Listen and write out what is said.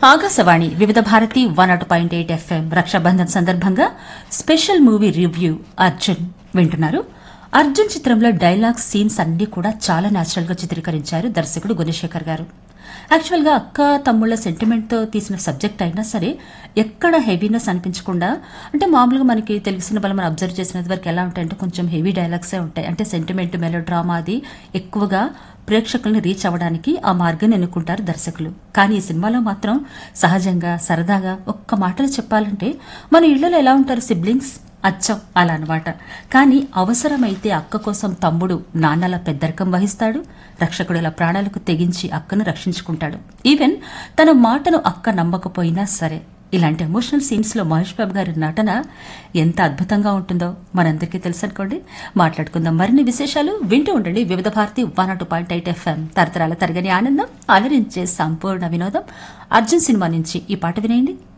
Akashvani Vividh Bharati one nought point eight FM Rakshabandhan సందర్భంగా special movie review Arjun వింటున్నారు అర్జున్ చిత్రంలో డైలాగ్స్ సీన్స్ అన్ని కూడా చాలా న్యాచురల్ గా చిత్రీకరించారు దర్శకుడు గుణశేఖర్ గారు యాక్చువల్ గా అక్క తమ్ముళ్ల సెంటిమెంట్ తో తీసిన సబ్జెక్ట్ అయినా సరే ఎక్కడ హెవీనెస్ అనిపించకుండా అంటే మామూలుగా మనకి తెలిసిన బలం మనం అబ్జర్వ్ చేసినంత వరకు ఎలా ఉంటాయంటే కొంచెం హెవీ డైలాగ్సే ఉంటాయి అంటే సెంటిమెంట్ మెలో డ్రామా అది ఎక్కువగా ప్రేక్షకుల్ని రీచ్ అవ్వడానికి ఆ మార్గాన్ని ఎన్నుకుంటారు దర్శకులు కానీ ఈ సినిమాలో మాత్రం సహజంగా సరదాగా ఒక్క మాటలో చెప్పాలంటే మన ఇళ్లలో ఎలా ఉంటారు సిబ్లింగ్స్ అచ్చం అలా అనమాట కానీ అవసరమైతే అక్క కోసం తమ్ముడు నాన్నల పెద్దరికం వహిస్తాడు రక్షకుడు ఇలా ప్రాణాలకు తెగించి అక్కను రక్షించుకుంటాడు ఈవెన్ తన మాటను అక్క నమ్మకపోయినా సరే ఇలాంటి ఎమోషనల్ సీన్స్ లో మహేష్ బాబు గారి నటన ఎంత అద్భుతంగా ఉంటుందో మనందరికీ తెలుసు అనుకోండి మాట్లాడుకుందాం మరిన్ని విశేషాలు వింటూ ఉండండి Vividh Bharati one two point eight FM తరతరాల తరగని ఆనందం అలరించే సంపూర్ణ వినోదం అర్జున్ సినిమా నుంచి ఈ పాట వినేయండి